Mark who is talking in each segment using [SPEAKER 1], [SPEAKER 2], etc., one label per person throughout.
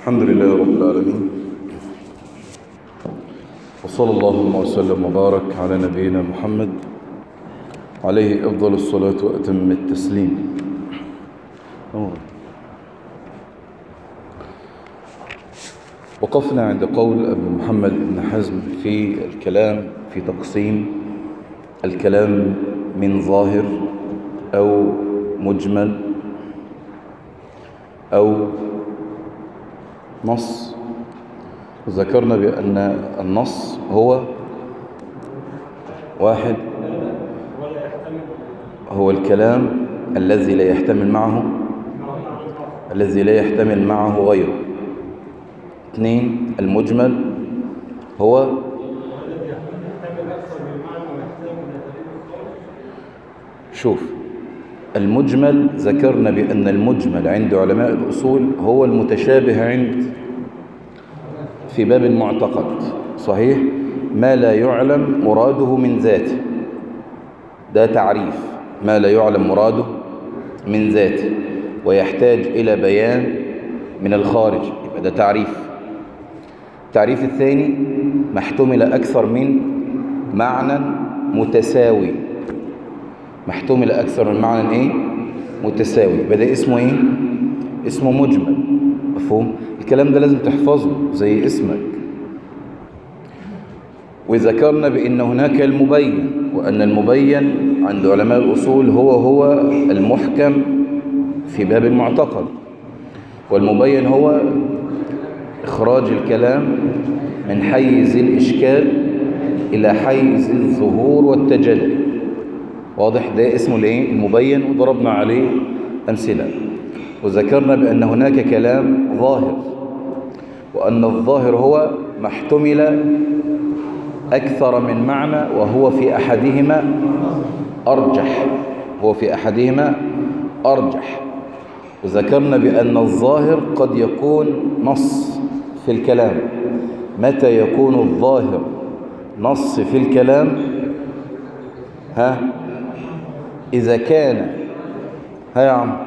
[SPEAKER 1] الحمد لله رب العالمين وصلى اللهم وسلم وبارك على نبينا محمد عليه أفضل الصلاة وأتم التسليم وقفنا عند قول أبو محمد بن حزم في الكلام في تقسيم الكلام من ظاهر أو مجمل أو نص ذكرنا بأن النص هو واحد هو الكلام الذي لا يحتمل معه الذي لا يحتمل معه غيره اثنين المجمل هو شوف المجمل ذكرنا بأن المجمل عند علماء الأصول هو المتشابه عند في باب المعتقد صحيح ما لا يعلم مراده من ذاته ده تعريف ما لا يعلم مراده من ذاته ويحتاج إلى بيان من الخارج يبقى ده تعريف التعريف الثاني ما احتمل أكثر من معنى متساوي محتمل أكثر من معنى إيه؟ متساوي بدأ اسمه إيه؟ اسمه مجمل مفهوم؟ الكلام ده لازم تحفظه زي اسمك وذكرنا بأن هناك المبين وأن المبين عند علماء الأصول هو هو المحكم في باب المعتقد والمبين هو إخراج الكلام من حيز الإشكال إلى حيز الظهور والتجلي واضح ده اسمه الايه المبين وضربنا عليه أمثلة وذكرنا بأن هناك كلام ظاهر وأن الظاهر هو ما احتمل أكثر من معنى وهو في أحدهما أرجح هو في أحدهما أرجح وذكرنا بأن الظاهر قد يكون نص في الكلام متى يكون الظاهر نص في الكلام ها إذا كان ها يا عم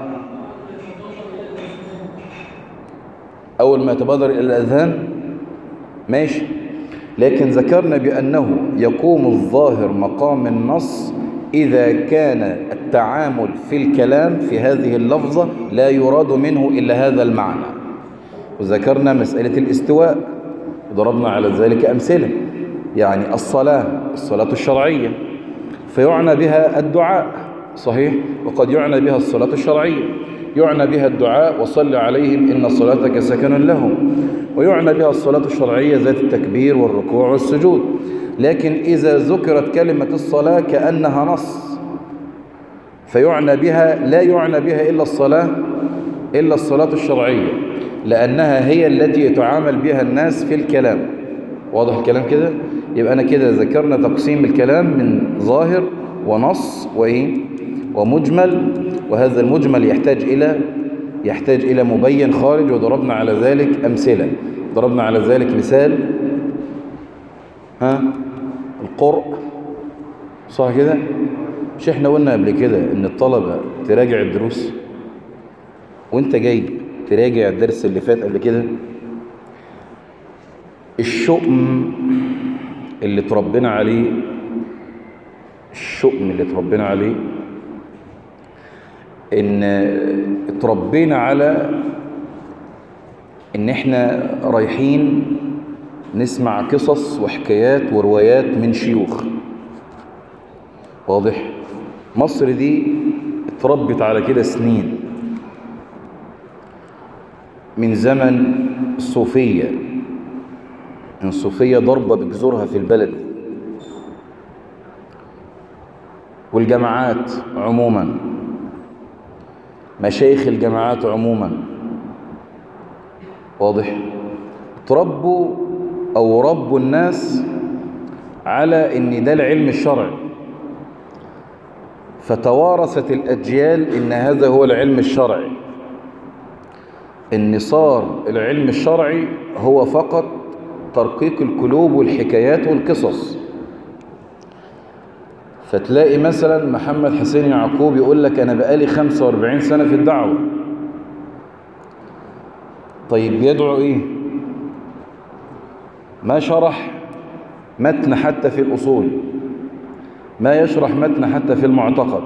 [SPEAKER 1] أول ما يتبادر إلى الأذهان ماشي لكن ذكرنا بأنه يقوم الظاهر مقام النص إذا كان التعامل في الكلام في هذه اللفظة لا يراد منه إلا هذا المعنى وذكرنا مسألة الاستواء وضربنا على ذلك أمثلة يعني الصلاة الصلاة الشرعية فيعنى بها الدعاء صحيح وقد يعنى بها الصلاة الشرعية يعنى بها الدعاء وصل عليهم إن صلاتك سكن لهم ويعنى بها الصلاة الشرعية ذات التكبير والركوع والسجود لكن إذا ذكرت كلمة الصلاة كأنها نص فيعنى بها لا يعنى بها إلا الصلاة إلا الصلاة الشرعية لأنها هي التي يتعامل بها الناس في الكلام واضح الكلام كده يبقى أنا كده ذكرنا تقسيم الكلام من ظاهر ونص وإيه ومجمل وهذا المجمل يحتاج إلى يحتاج إلى مبين خارج وضربنا على ذلك أمثلة ضربنا على ذلك مثال ها القرء صح كده مش احنا قلنا قبل كده ان الطلبة تراجع الدروس وانت جاي تراجع الدرس اللي فات قبل كده الشؤم اللي تربينا عليه الشؤم اللي تربينا عليه ان اتربينا على ان احنا رايحين نسمع قصص وحكايات وروايات من شيوخ واضح مصر دي اتربت على كده سنين من زمن الصوفية الصوفية ضربة بجذورها في البلد والجماعات عموما مشايخ الجماعات عموما واضح تربوا أو ربوا الناس على ان ده العلم الشرعي فتوارثت الأجيال إن هذا هو العلم الشرعي إن صار العلم الشرعي هو فقط ترقيق القلوب والحكايات والقصص فتلاقي مثلا محمد حسين يعقوب يقول لك أنا بقالي 45 سنة في الدعوة طيب بيدعو ايه ما شرح متن حتى في الأصول ما يشرح متن حتى في المعتقد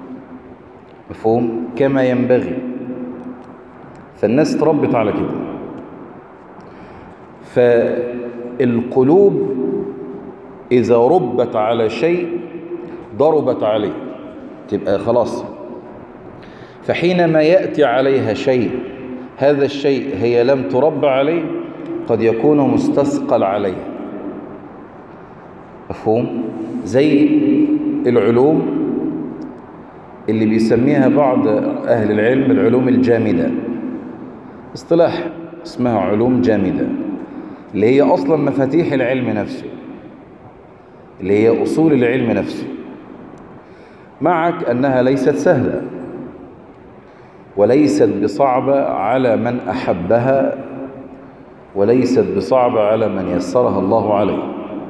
[SPEAKER 1] مفهوم كما ينبغي فالناس تربط على كده فالقلوب إذا ربت على شيء ضربت عليه تبقى خلاص فحينما يأتي عليها شيء هذا الشيء هي لم تربى عليه قد يكون مستثقل عليه مفهوم زي العلوم اللي بيسميها بعض أهل العلم العلوم الجامدة اصطلاح اسمها علوم جامدة اللي هي أصلا مفاتيح العلم نفسه اللي هي أصول العلم نفسه معك أنها ليست سهلة وليست بصعبة على من أحبها وليست بصعبة على من يسرها الله عليه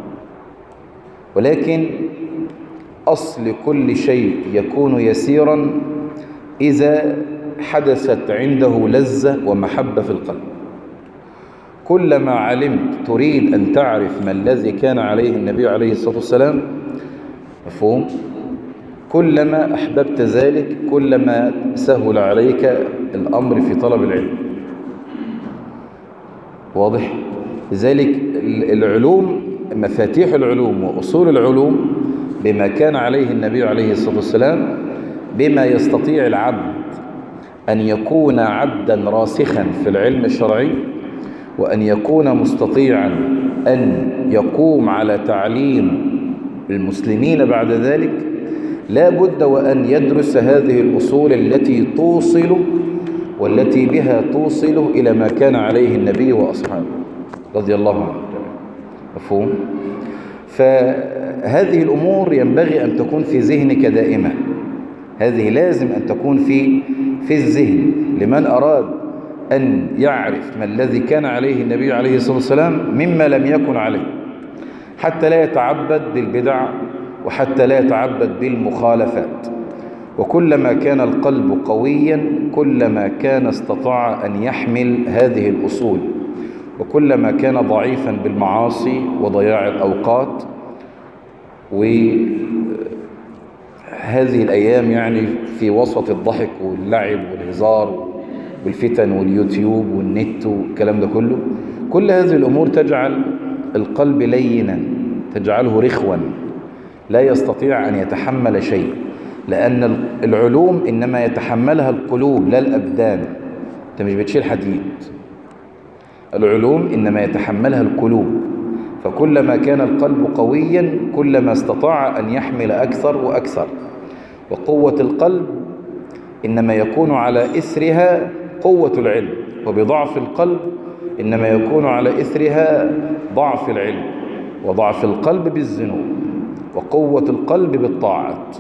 [SPEAKER 1] ولكن أصل كل شيء يكون يسيرا إذا حدثت عنده لذة ومحبة في القلب كلما علمت تريد أن تعرف ما الذي كان عليه النبي عليه الصلاة والسلام مفهوم كلما أحببت ذلك كلما سهل عليك الأمر في طلب العلم واضح لذلك العلوم مفاتيح العلوم وأصول العلوم بما كان عليه النبي عليه الصلاة والسلام بما يستطيع العبد أن يكون عبدا راسخا في العلم الشرعي وأن يكون مستطيعا أن يقوم على تعليم المسلمين بعد ذلك لا بد وأن يدرس هذه الأصول التي توصل والتي بها توصل إلى ما كان عليه النبي وأصحابه رضي الله عنه مفهوم؟ فهذه الأمور ينبغي أن تكون في ذهنك دائما هذه لازم أن تكون في في الذهن لمن أراد أن يعرف ما الذي كان عليه النبي عليه الصلاة والسلام مما لم يكن عليه حتى لا يتعبد بالبدع وحتى لا يتعبد بالمخالفات وكلما كان القلب قويا كلما كان استطاع أن يحمل هذه الأصول وكلما كان ضعيفا بالمعاصي وضياع الأوقات وهذه الأيام يعني في وسط الضحك واللعب والهزار والفتن واليوتيوب والنت والكلام ده كله كل هذه الأمور تجعل القلب لينا تجعله رخوا لا يستطيع أن يتحمل شيء لأن العلوم إنما يتحملها القلوب لا الأبدان أنت مش بتشيل حديد العلوم إنما يتحملها القلوب فكلما كان القلب قويا كلما استطاع أن يحمل أكثر وأكثر وقوة القلب إنما يكون على إثرها قوة العلم وبضعف القلب إنما يكون على إثرها ضعف العلم وضعف القلب بالذنوب وقوة القلب بالطاعات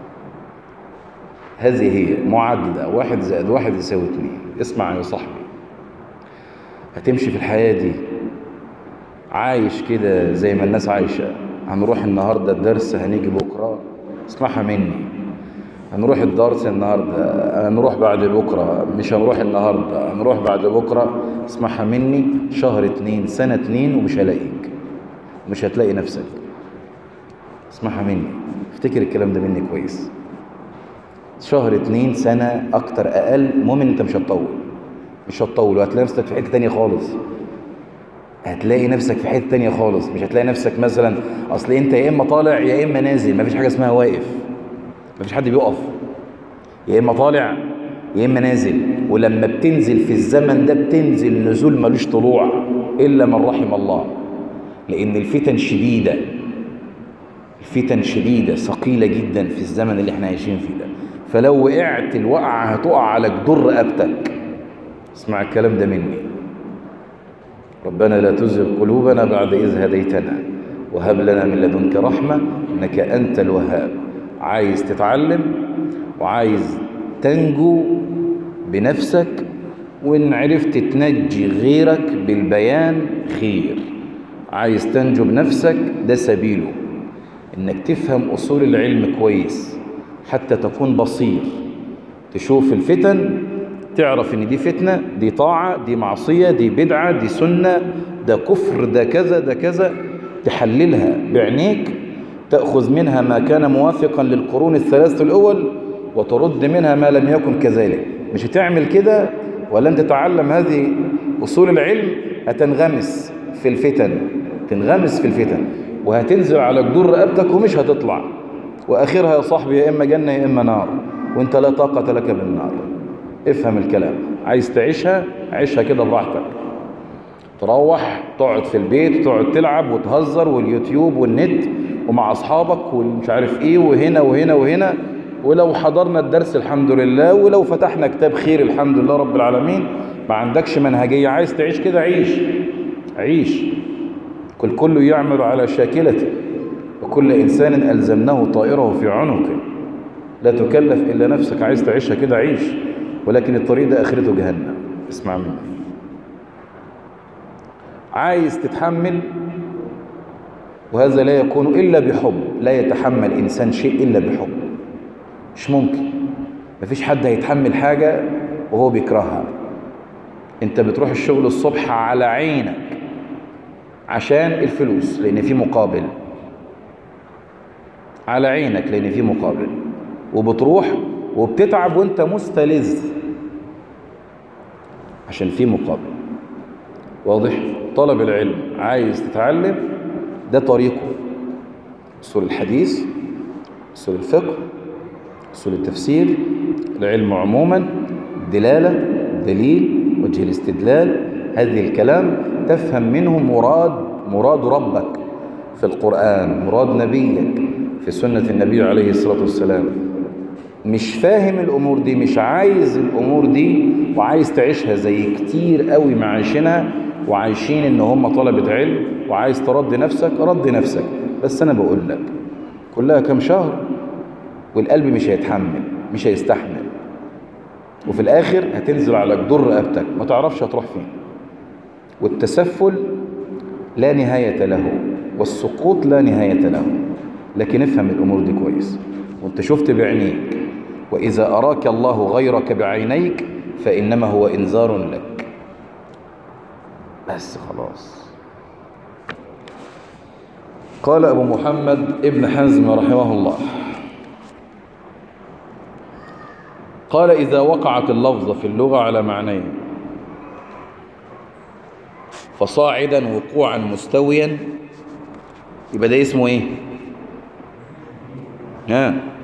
[SPEAKER 1] هذه هي معادلة واحد زائد واحد يساوي اثنين اسمع يا صاحبي هتمشي في الحياة دي عايش كده زي ما الناس عايشة هنروح النهاردة الدرس هنيجي بكرة اسمعها مني هنروح الدرس النهاردة هنروح بعد بكرة مش هنروح النهاردة هنروح بعد بكرة اسمعها مني شهر اتنين سنة اتنين ومش هلاقيك مش هتلاقي نفسك اسمعها مني افتكر الكلام ده مني كويس شهر اتنين سنة اكتر اقل المهم انت مش هتطول مش هتطول وهتلاقي نفسك في حتة تانية خالص هتلاقي نفسك في حتة تانية خالص مش هتلاقي نفسك مثلا اصل انت يا اما طالع يا اما نازل مفيش حاجة اسمها واقف مفيش حد بيقف يا اما طالع يا اما نازل ولما بتنزل في الزمن ده بتنزل نزول ملوش طلوع الا من رحم الله لان الفتن شديده الفتن شديده ثقيله جدا في الزمن اللي احنا عايشين فيه ده فلو وقعت الوقعه هتقع على جدر رقبتك اسمع الكلام ده مني ربنا لا تزغ قلوبنا بعد إذ هديتنا وهب لنا من لدنك رحمة إنك أنت الوهاب عايز تتعلم وعايز تنجو بنفسك وإن عرفت تنجي غيرك بالبيان خير عايز تنجو بنفسك ده سبيله إنك تفهم أصول العلم كويس حتى تكون بصير تشوف الفتن تعرف ان دي فتنة دي طاعة دي معصية دي بدعة دي سنة ده كفر ده كذا ده كذا تحللها بعينيك تأخذ منها ما كان موافقا للقرون الثلاثة الأول وترد منها ما لم يكن كذلك مش هتعمل كده ولن تتعلم هذه أصول العلم هتنغمس في الفتن تنغمس في الفتن وهتنزل على جدور رقبتك ومش هتطلع وآخرها يا صاحبي يا إما جنة يا إما نار وانت لا طاقة لك بالنار افهم الكلام عايز تعيشها عيشها كده براحتك تروح تقعد في البيت تقعد تلعب وتهزر واليوتيوب والنت ومع أصحابك والمش عارف إيه وهنا وهنا وهنا ولو حضرنا الدرس الحمد لله ولو فتحنا كتاب خير الحمد لله رب العالمين ما عندكش منهجية عايز تعيش كده عيش عيش كل كل يعمل على شاكلته وكل إنسان ألزمناه طائره في عنقه لا تكلف إلا نفسك عايز تعيشها كده عيش ولكن الطريق ده آخرته جهنم اسمع مني عايز تتحمل وهذا لا يكون إلا بحب لا يتحمل إنسان شيء إلا بحب مش ممكن مفيش حد هيتحمل حاجة وهو بيكرهها انت بتروح الشغل الصبح على عينك عشان الفلوس لان في مقابل على عينك لان في مقابل وبتروح وبتتعب وانت مستلذ عشان في مقابل واضح طلب العلم عايز تتعلم ده طريقه اصول الحديث اصول الفقه اصول التفسير العلم عموما دلاله دليل وجه الاستدلال هذه الكلام تفهم منه مراد مراد ربك في القرآن مراد نبيك في سنة النبي عليه الصلاة والسلام مش فاهم الأمور دي مش عايز الأمور دي وعايز تعيشها زي كتير قوي ما عايشينها وعايشين ان هم طلبة علم وعايز ترد نفسك رد نفسك بس انا بقول لك كلها كم شهر والقلب مش هيتحمل مش هيستحمل وفي الاخر هتنزل على جدور رقبتك ما تعرفش هتروح فين والتسفل لا نهاية له والسقوط لا نهاية له لكن افهم الامور دي كويس وانت شفت بعينيك واذا اراك الله غيرك بعينيك فانما هو انذار لك بس خلاص قال ابو محمد ابن حزم رحمه الله قال إذا وقعت اللفظة في اللغة على معنيين فصاعدا وقوعا مستويا يبقى ده اسمه ايه ها